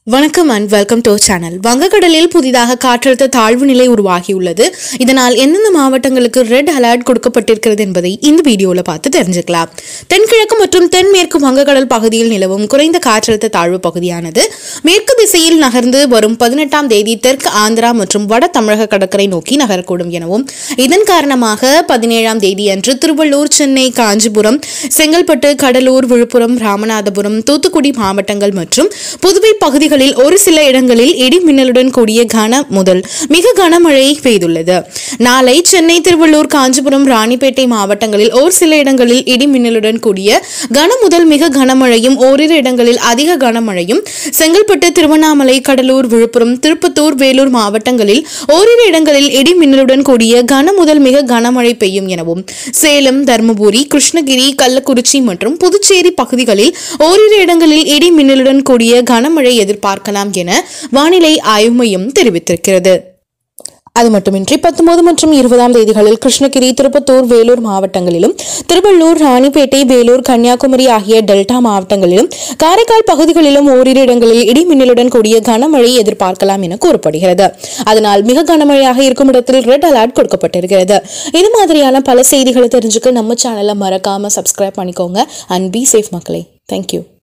வணக்கம் and welcome to channel வங்கக்கடலில் புதிதாக காற்றழுத்த தாழ்வு நிலை உருவாகியுள்ளது இதனால் எந்தெந்த மாவட்டங்களுக்கு ரெட் அலர்ட் கொடுக்கப்பட்டிருக்கிறது என்பதை இந்த வீடியோவில் பார்த்து தெரிஞ்சுக்கலாம் தென்கிழக்கு மற்றும் தென்மேற்கு வங்கக்கடல் பகுதியில் நிலவும் குறைந்த காற்றழுத்த தாழ்வு பகுதியானது மேற்கு திசையில் நகர்ந்து வரும் பதினெட்டாம் தேதி தெற்கு ஆந்திரா மற்றும் வட தமிழக கடற்கரை நோக்கி நகரக்கூடும் எனவும் இதன் காரணமாக பதினேழாம் தேதி அன்று திருவள்ளூர் சென்னை காஞ்சிபுரம் செங்கல்பட்டு கடலூர் விழுப்புரம் ராமநாதபுரம் தூத்துக்குடி மாவட்டங்கள் மற்றும் புதுவை பகுதிகளில் ஒரு சில இடங்களில் இடி மின்னலுடன் கூடிய கன முதல் மிக கனமழை பெய்துள்ளது நாளை சென்னை திருவள்ளூர் காஞ்சிபுரம் ராணிப்பேட்டை மாவட்டங்களில் ஒரு சில இடங்களில் இடி மின்னலுடன் கூடிய கன முதல் மிக கனமழையும் ஓரிரு இடங்களில் அதிக கனமழையும் செங்கல்பட்டு திருவண்ணாமலை கடலூர் விழுப்புரம் திருப்பத்தூர் வேலூர் மாவட்டங்களில் ஓரிரு இடங்களில் இடி மின்னலுடன் கூடிய கன முதல் மிக கனமழை பெய்யும் எனவும் சேலம் தருமபுரி கிருஷ்ணகிரி கள்ளக்குறிச்சி மற்றும் புதுச்சேரி பகுதிகளில் ஓரிரு இடங்களில் இடி மின்னலுடன் கூடிய கனமழை எதிர்பார்க்கலாம் என வானிலை ஆய்வு மையம் தெரிவித்திருக்கிறது அது மட்டுமின்றி பத்தொன்பது மற்றும் இருபதாம் தேதிகளில் கிருஷ்ணகிரி திருப்பத்தூர் வேலூர் மாவட்டங்களிலும் திருவள்ளூர் ராணிப்பேட்டை வேலூர் கன்னியாகுமரி ஆகிய டெல்டா மாவட்டங்களிலும் காரைக்கால் பகுதிகளிலும் ஓரிரு இடங்களில் இடி மின்னலுடன் கூடிய கனமழை எதிர்பார்க்கலாம் என கூறப்படுகிறது அதனால் மிக கனமழையாக இருக்கும் இடத்தில் ரெட் அலர்ட் கொடுக்கப்பட்டிருக்கிறது இது மாதிரியான பல செய்திகளை தெரிஞ்சுக்க நம்ம சேனலை மறக்காம சப்ஸ்கிரைப் பண்ணிக்கோங்க அண்ட் பி சேஃப் மக்களே தேங்க்யூ